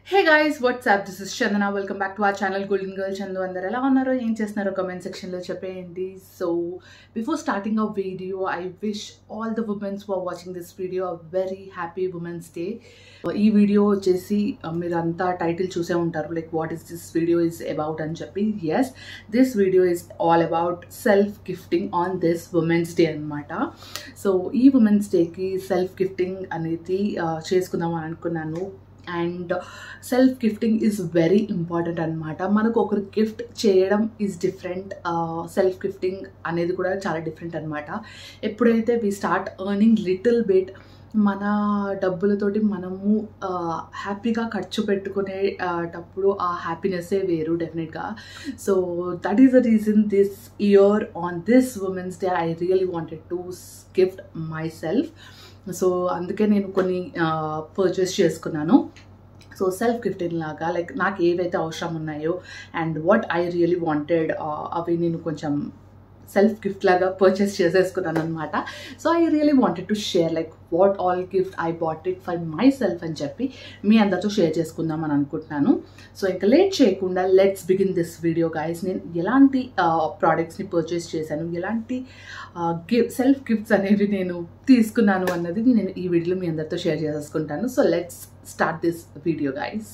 hey guys what's up this is Chandana welcome back to our channel golden girl Chandu అందరు ఎలా ఉన్నారో ఏం చేస్తున్నారో కమెంట్ సెక్షన్లో చెప్పేయండి so before starting a video I wish all the women's for watching this video a very happy women's day ఈ వీడియో వచ్చేసి uh, మీరంతా టైటిల్ చూసే ఉంటారు like what is this video is about అని చెప్పి yes this video is all about self gifting on this women's day అనమాట so ఈ ఉమెన్స్ డేకి సెల్ఫ్ గిఫ్టింగ్ అనేది uh, చేసుకుందాం అని అనుకున్నాను and self gifting is very important అనమాట మనకు ఒకరు గిఫ్ట్ చేయడం ఈజ్ డిఫరెంట్ సెల్ఫ్ గిఫ్టింగ్ అనేది కూడా చాలా డిఫరెంట్ అనమాట ఎప్పుడైతే we start earning little bit మన డబ్బులతోటి మనము హ్యాపీగా ఖర్చు పెట్టుకునే టప్పుడు ఆ హ్యాపీనెస్సే వేరు డెఫినెట్గా so that is the reason this year on this women's day I really wanted to gift myself so అందుకే నేను కొన్ని పర్చేస్ చేసుకున్నాను సో సెల్ఫ్ గిఫ్టింగ్ లాగా లైక్ నాకు ఏవైతే అవసరం ఉన్నాయో and what I really wanted అవి నేను కొంచెం సెల్ఫ్ గిఫ్ట్ లాగా పర్చేస్ చేసేసుకున్నాను అనమాట so I really wanted to share like what all gift I bought it for myself అని చెప్పి మీ అందరితో షేర్ చేసుకుందాం అని అనుకుంటున్నాను సో ఇంకా లేట్ చేయకుండా let's begin this video guys నేను ఎలాంటి ప్రోడక్ట్స్ని పర్చేస్ చేశాను ఎలాంటి గిఫ్ట్ సెల్ఫ్ గిఫ్ట్స్ అనేవి నేను తీసుకున్నాను అన్నది నేను ఈ వీడియోలో మీ అందరితో షేర్ చేసేసుకుంటాను so let's start this video guys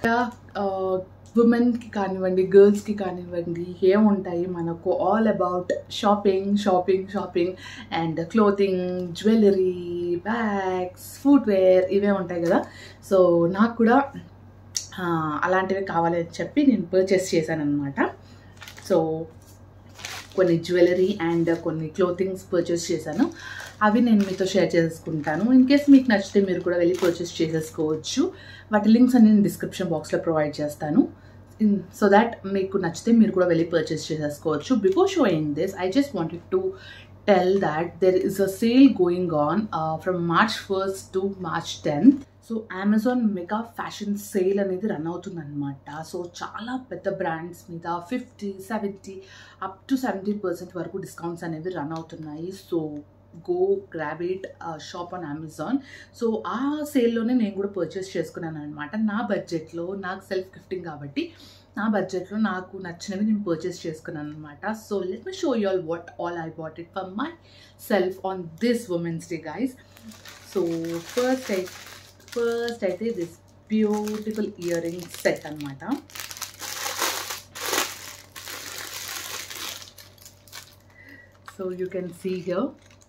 ఉమెన్కి కానివ్వండి గర్ల్స్కి కానివ్వండి ఏముంటాయి మనకు all about shopping shopping shopping and clothing jewellery bags footwear ఇవే ఉంటాయి కదా సో నాకు కూడా అలాంటివి కావాలి అని చెప్పి నేను పర్చేస్ చేశాను అనమాట సో కొన్ని జ్యువెలరీ అండ్ కొన్ని క్లోతింగ్స్ పర్చేస్ చేశాను అవి నేను మీతో షేర్ చేసుకుంటాను ఇన్ కేస్ మీకు నచ్చితే మీరు కూడా వెళ్ళి పర్చేస్ చేసేసుకోవచ్చు వాటి లింక్స్ అన్ని నేను డిస్క్రిప్షన్ బాక్స్లో ప్రొవైడ్ చేస్తాను సో దాట్ మీకు నచ్చితే మీరు కూడా వెళ్ళి పర్చేస్ చేసేసుకోవచ్చు before showing this I just wanted to tell that there is a sale going on from March first to March tenth so Amazon mega fashion sale అనేది run అవుతుంది అనమాట సో చాలా పెద్ద బ్రాండ్స్ మీద fifty seventy up to seventy percent వరకు discounts అనేవి run అవుతున్నాయి so go grab it shop on Amazon so ఆ సేల్లోనే నేను కూడా పర్చేస్ చేసుకున్నాను అనమాట నా బడ్జెట్లో నాకు సెల్ఫ్ గిఫ్టింగ్ కాబట్టి నా బడ్జెట్లో నాకు నచ్చినవి నేను పర్చేస్ చేసుకున్నాను అనమాట so let me show you all what all I what it for myself on this women's day guys so first అయితే ఫస్ట్ అయితే this beautiful earring set అనమాట so you can see here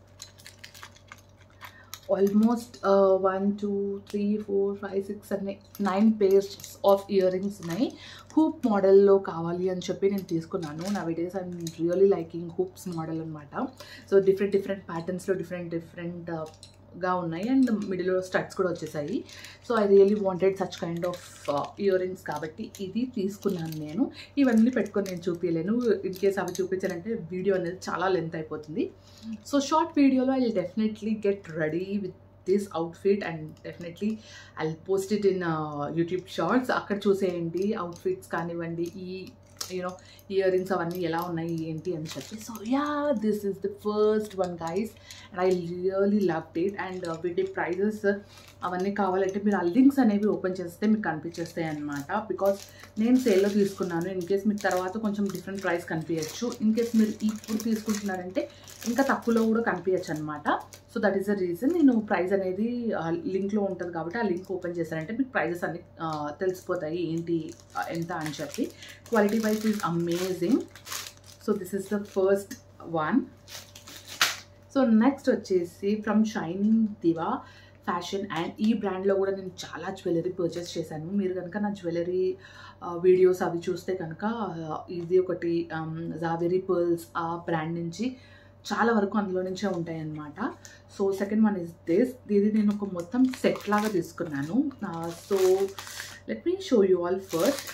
almost one two three four five six అనే nine pairs of earrings ఉన్నాయి hoop మోడల్లో కావాలి అని చెప్పి నేను తీసుకున్నాను nowadays I'm really liking hoops model అనమాట సో డిఫరెంట్ డిఫరెంట్ ప్యాటర్న్స్లో డిఫరెంట్ డిఫరెంట్ గా ఉన్నాయి అండ్ మిడిల్లో స్టడ్స్ కూడా వచ్చేసాయి so I really wanted such kind of earrings కాబట్టి ఇది తీసుకున్నాను నేను ఇవన్నీ పెట్టుకొని నేను చూపించలేను ఇన్ కేస్ అవి చూపించాలంటే వీడియో అనేది చాలా లెంత్ అయిపోతుంది సో షార్ట్ వీడియోలో I definitely get ready with this outfit and definitely I post it in YouTube shorts అక్కడ చూసేయండి అవుట్ఫిట్స్ కానివ్వండి ఈ యూనో ఇయర్ రింగ్స్ అవన్నీ ఎలా ఉన్నాయి ఏంటి అని చెప్పి so yeah this is the first one guys and I really love it and వీటి ప్రైజెస్ అవన్నీ కావాలంటే మీరు ఆ లింక్స్ అనేవి ఓపెన్ చేస్తే మీకు కనిపించేస్తాయి అనమాట బికాస్ నేను సేల్లో తీసుకున్నాను ఇన్ కేస్ మీకు తర్వాత కొంచెం డిఫరెంట్ ప్రైస్ కనిపించచ్చు ఇన్ కేస్ మీరు ఇప్పుడు తీసుకుంటున్నారంటే ఇంకా తక్కువలో కూడా కనిపించచ్చు అనమాట so that is the reason నేను ప్రైస్ అనేది లింక్లో ఉంటుంది కాబట్టి ఆ లింక్ ఓపెన్ చేశానంటే మీకు ప్రైజెస్ అన్ని తెలిసిపోతాయి ఏంటి ఎంత అని చెప్పి quality wise is amazing so this is the first one so next వచ్చేసి from shining diva fashion and ఈ బ్రాండ్లో కూడా నేను చాలా జ్యువెలరీ పర్చేస్ చేశాను మీరు కనుక నా జ్యువెలరీ వీడియోస్ అవి చూస్తే కనుక ఇది ఒకటి జావెరీ పర్ల్స్ ఆ బ్రాండ్ నుంచి చాలా వరకు అందులో నుంచే ఉంటాయి అన్నమాట so second one is this ఇది నేను ఒక మొత్తం సెట్ లాగా తీసుకున్నాను so let me show you all first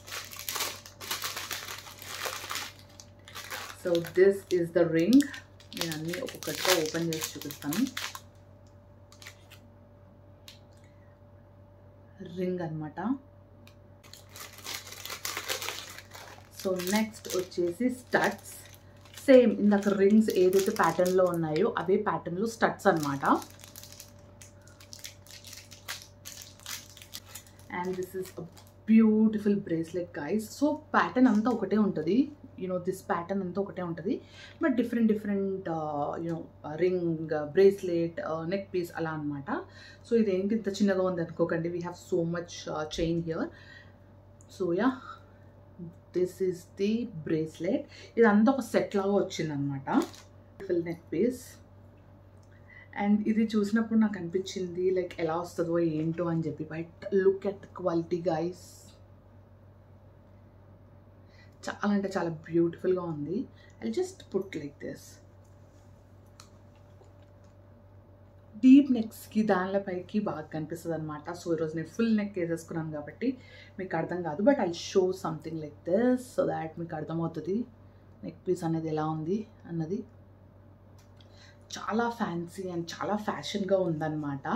so this is the ring నేను అన్నీ ఒక్కొక్కటిగా ఓపెన్ చేసి చూపిస్తాను రింగ్ అనమాట సో నెక్స్ట్ వచ్చేసి స్టడ్స్ సేమ్ ఇందాక రింగ్స్ ఏదైతే ప్యాటర్న్లో ఉన్నాయో అవే ప్యాటర్న్లో స్టడ్స్ అనమాట and this is a beautiful bracelet guys so pattern అంతా ఒకటే ఉంటుంది యూనో దిస్ ప్యాటర్న్ అంతా ఒకటే ఉంటుంది but different different you know ring bracelet neck piece అలా అనమాట సో ఇదేంటి ఇంత చిన్నగా ఉంది అనుకోకండి we have so much chain here so yeah this is the bracelet ఇదంతా ఒక సెట్ లాగా వచ్చిందనమాట ఫుల్ నెక్ పీస్ అండ్ ఇది చూసినప్పుడు నాకు అనిపించింది లైక్ ఎలా వస్తుందో ఏంటో అని చెప్పి but look at quality guys చాలా అంటే చాలా బ్యూటిఫుల్గా ఉంది I just put like this deep నెక్స్కి దానిలో పైకి బాగా కనిపిస్తుంది అనమాట సో ఈరోజు నేను ఫుల్ నెక్ వేసేసుకున్నాను కాబట్టి మీకు అర్థం కాదు but I show something like this so that మీకు అర్థమవుతుంది నెక్ పీస్ అనేది ఎలా ఉంది అన్నది చాలా ఫ్యాన్సీ అండ్ చాలా ఫ్యాషన్గా ఉందన్నమాట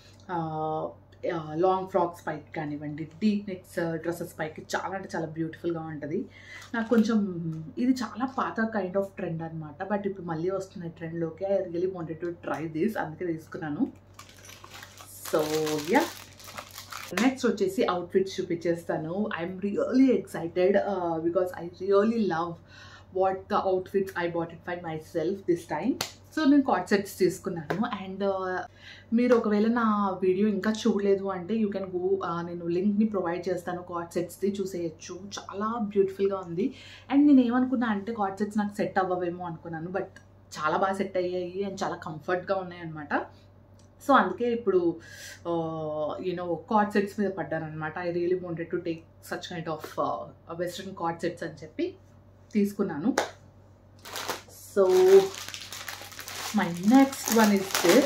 లాంగ్ ఫ్రాక్స్ పైకి కానివ్వండి డీప్ నెక్స్ డ్రెస్సెస్ పైకి చాలా అంటే చాలా బ్యూటిఫుల్గా ఉంటుంది నాకు కొంచెం ఇది చాలా పాత కైండ్ ఆఫ్ ట్రెండ్ అనమాట బట్ ఇప్పుడు మళ్ళీ వస్తున్న ట్రెండ్లోకి I really wanted to try this అందుకే తీసుకున్నాను సో యా నెక్స్ట్ వచ్చేసి అవుట్ఫిట్స్ చూపించేస్తాను I'm really excited because I really love what the outfits I bought it for myself this time so నేను కార్డ్ సెట్స్ తీసుకున్నాను and మీరు ఒకవేళ నా video ఇంకా చూడలేదు అంటే యూ కెన్ గో నేను లింక్ని ప్రొవైడ్ చేస్తాను కార్డ్ సెట్స్ది చూసేయచ్చు చాలా బ్యూటిఫుల్గా ఉంది అండ్ నేను ఏమనుకున్నా అంటే కార్డ్ సెట్స్ నాకు సెట్ అవ్వవేమో అనుకున్నాను బట్ చాలా బాగా సెట్ అయ్యాయి అండ్ చాలా కంఫర్ట్గా ఉన్నాయి అనమాట సో అందుకే ఇప్పుడు యూనో కార్డ్ సెట్స్ మీద పడ్డాను అనమాట I really wanted to take such kind of western co-ord sets అని చెప్పి తీసుకున్నాను so my next one is this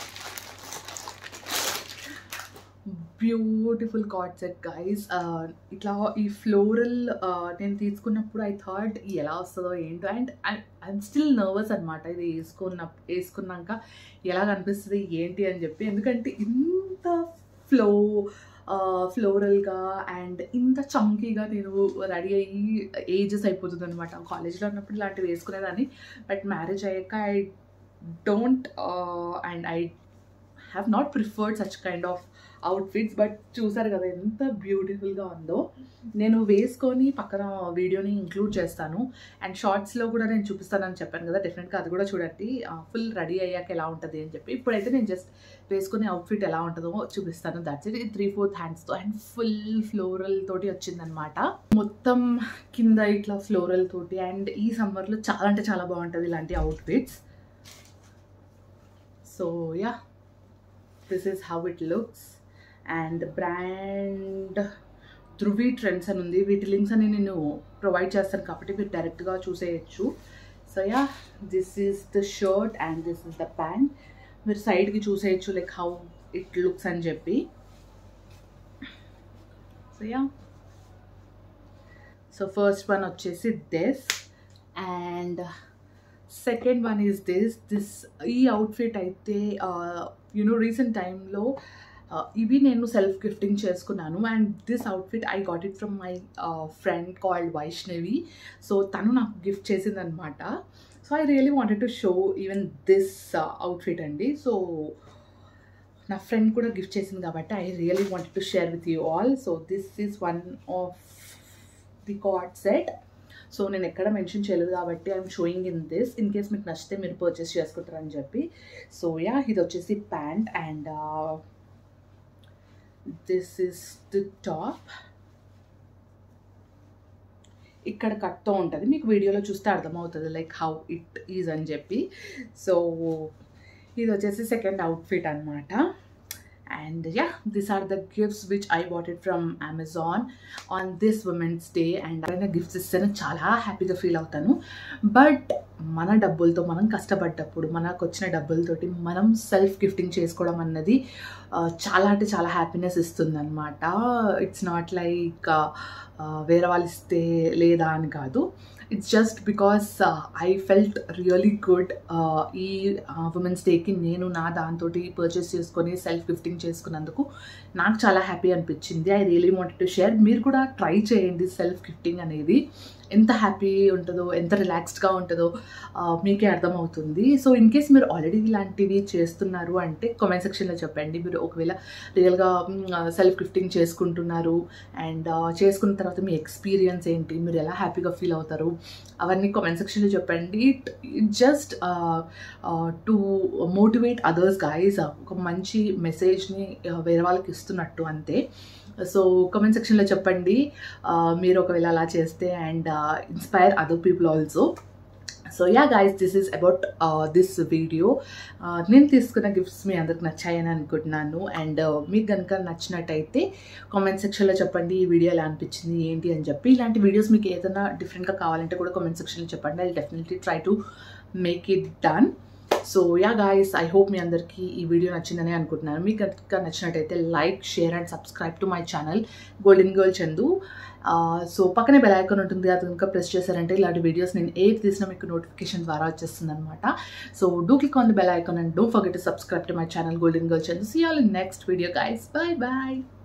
beautiful co-ord set guys ఇట్లా ఈ ఫ్లోరల్ నేను తీసుకున్నప్పుడు ఐ థాట్ ఎలా వస్తుందో ఏంటో అండ్ ఐఎమ్ స్టిల్ నర్వస్ అనమాట ఇది వేసుకున్న వేసుకున్నాక ఎలా కనిపిస్తుంది ఏంటి అని చెప్పి ఎందుకంటే ఇంత ఫ్లో ఫ్లోరల్గా అండ్ ఇంత చంకీగా నేను రెడీ అయ్యి ఏజెస్ అయిపోతుంది అనమాట కాలేజ్లో ఉన్నప్పుడు ఇలాంటివి వేసుకునేదాన్ని బట్ మ్యారేజ్ అయ్యాక I don't and I have not preferred such kind of outfits but చూసారు కదా ఎంత బ్యూటిఫుల్గా ఉందో నేను వేసుకొని పక్కన వీడియోని ఇంక్లూడ్ చేస్తాను అండ్ షార్ట్స్లో కూడా నేను చూపిస్తానని చెప్పాను కదా డెఫినెట్గా అది కూడా చూడండి ఫుల్ రెడీ అయ్యాక ఎలా ఉంటుంది అని చెప్పి ఇప్పుడైతే నేను జస్ట్ వేసుకునే అవుట్ఫిట్ ఎలా ఉంటుందో చూపిస్తాను దట్స్ ఇట్ త్రీ ఫోర్త్ హ్యాండ్స్తో అండ్ ఫుల్ ఫ్లోరల్ తోటి వచ్చిందనమాట మొత్తం కింద ఇట్లా ఫ్లోరల్ తోటి అండ్ ఈ సమ్మర్లో చాలా అంటే చాలా బాగుంటుంది ఇలాంటి outfits so yeah this is how it looks and brand Dhruvi trends అని ఉంది వీటి లింక్స్ అని నేను ప్రొవైడ్ చేస్తాను కాబట్టి మీరు డైరెక్ట్గా చూసేయచ్చు so yeah this is the shirt and this is the pant మీరు సైడ్కి చూసేయచ్చు లైక్ హౌ ఇట్ లుక్స్ అని చెప్పి so yeah so first one వచ్చేసి this and second one is this this ఈ అవుట్ఫిట్ అయితే యూనో రీసెంట్ టైంలో ఇవి నేను సెల్ఫ్ గిఫ్టింగ్ చేసుకున్నాను and this outfit I got it from my friend called Vaishnavi so తను నాకు గిఫ్ట్ చేసిందనమాట so I really wanted to show even this outfit అండి సో నా ఫ్రెండ్ కూడా గిఫ్ట్ చేసింది కాబట్టి I really wanted to share with you all so this is one of the co-ord set so నేను ఎక్కడ మెన్షన్ చేయలేదు కాబట్టి I'm showing in this in case మీకు నచ్చితే మీరు పర్చేస్ చేసుకుంటారని చెప్పి సో యా ఇది వచ్చేసి pant and this is the top ఇక్కడ కట్తో ఉంటుంది మీకు వీడియోలో చూస్తే అర్థమవుతుంది లైక్ హౌ ఇట్ ఈజ్ అని చెప్పి సో ఇది వచ్చేసి సెకండ్ అవుట్ఫిట్ అనమాట and yeah this are the gifts which I bought it from Amazon on this women's day and ఆయన గిఫ్ట్స్ ఇస్తేనే చాలా హ్యాపీగా ఫీల్ అవుతాను బట్ మన డబ్బులతో మనం కష్టపడ్డప్పుడు మనకు వచ్చిన డబ్బులతోటి మనం సెల్ఫ్ గిఫ్టింగ్ చేసుకోవడం అన్నది చాలా అంటే చాలా హ్యాపీనెస్ ఇస్తుంది అనమాట ఇట్స్ నాట్ లైక్ వేరే వాళ్ళు ఇస్తే లేదా అని కాదు it's just because I felt really good ఈ ఉమెన్స్ డేకి నేను నా దాంతో పర్చేస్ చేసుకొని సెల్ఫ్ గిఫ్టింగ్ చేసుకున్నందుకు నాకు చాలా హ్యాపీ అనిపించింది I really wanted to share మీరు కూడా ట్రై చేయండి సెల్ఫ్ గిఫ్టింగ్ అనేది ఎంత హ్యాపీ ఉంటుందో ఎంత రిలాక్స్డ్గా ఉంటుందో మీకే అర్థమవుతుంది సో ఇన్ కేస్ మీరు ఆల్రెడీ ఇలాంటివి చేస్తున్నారు అంటే కామెంట్ సెక్షన్లో చెప్పండి మీరు ఒకవేళ రియల్గా సెల్ఫ్ గిఫ్టింగ్ చేసుకుంటున్నారు అండ్ చేసుకున్న తర్వాత మీ ఎక్స్పీరియన్స్ ఏంటి మీరు ఎలా హ్యాపీగా ఫీల్ అవుతారు అవన్నీ కామెంట్ సెక్షన్లో చెప్పండి just to motivate others guys ఒక మంచి మెసేజ్ని వేరే వాళ్ళకి ఇస్తున్నట్టు అంతే సో కామెంట్ సెక్షన్లో చెప్పండి మీరు ఒకవేళ అలా చేస్తే and inspire other people also so yeah guys this is about this video నేను తీసుకున్న గిఫ్ట్స్ మీ అందరికి నచ్చాయని అనుకుంటున్నాను అండ్ మీకు కనుక నచ్చినట్టయితే కామెంట్ సెక్షన్లో చెప్పండి ఈ వీడియో ఎలా అనిపించింది ఏంటి అని చెప్పి ఇలాంటి వీడియోస్ మీకు ఏదైనా డిఫరెంట్గా కావాలంటే కూడా కామెంట్ సెక్షన్లో చెప్పండి I definitely try to make it done so yeah guys I hope మీ అందరికీ ఈ వీడియో నచ్చిందని అనుకుంటున్నాను మీకు కనుక నచ్చినట్టయితే like share and subscribe to my channel golden girl Chandu so పక్కనే బెల్ ఐకాన్ ఉంటుంది అది కనుక ప్రెస్ చేశారంటే ఇలాంటి వీడియోస్ నేను ఏది తీసినా మీకు నోటిఫికేషన్ ద్వారా వచ్చేస్తుంది అనమాట so do click on the bell icon and don't forget to subscribe to my channel golden girl Chandu see all in next video guys bye bye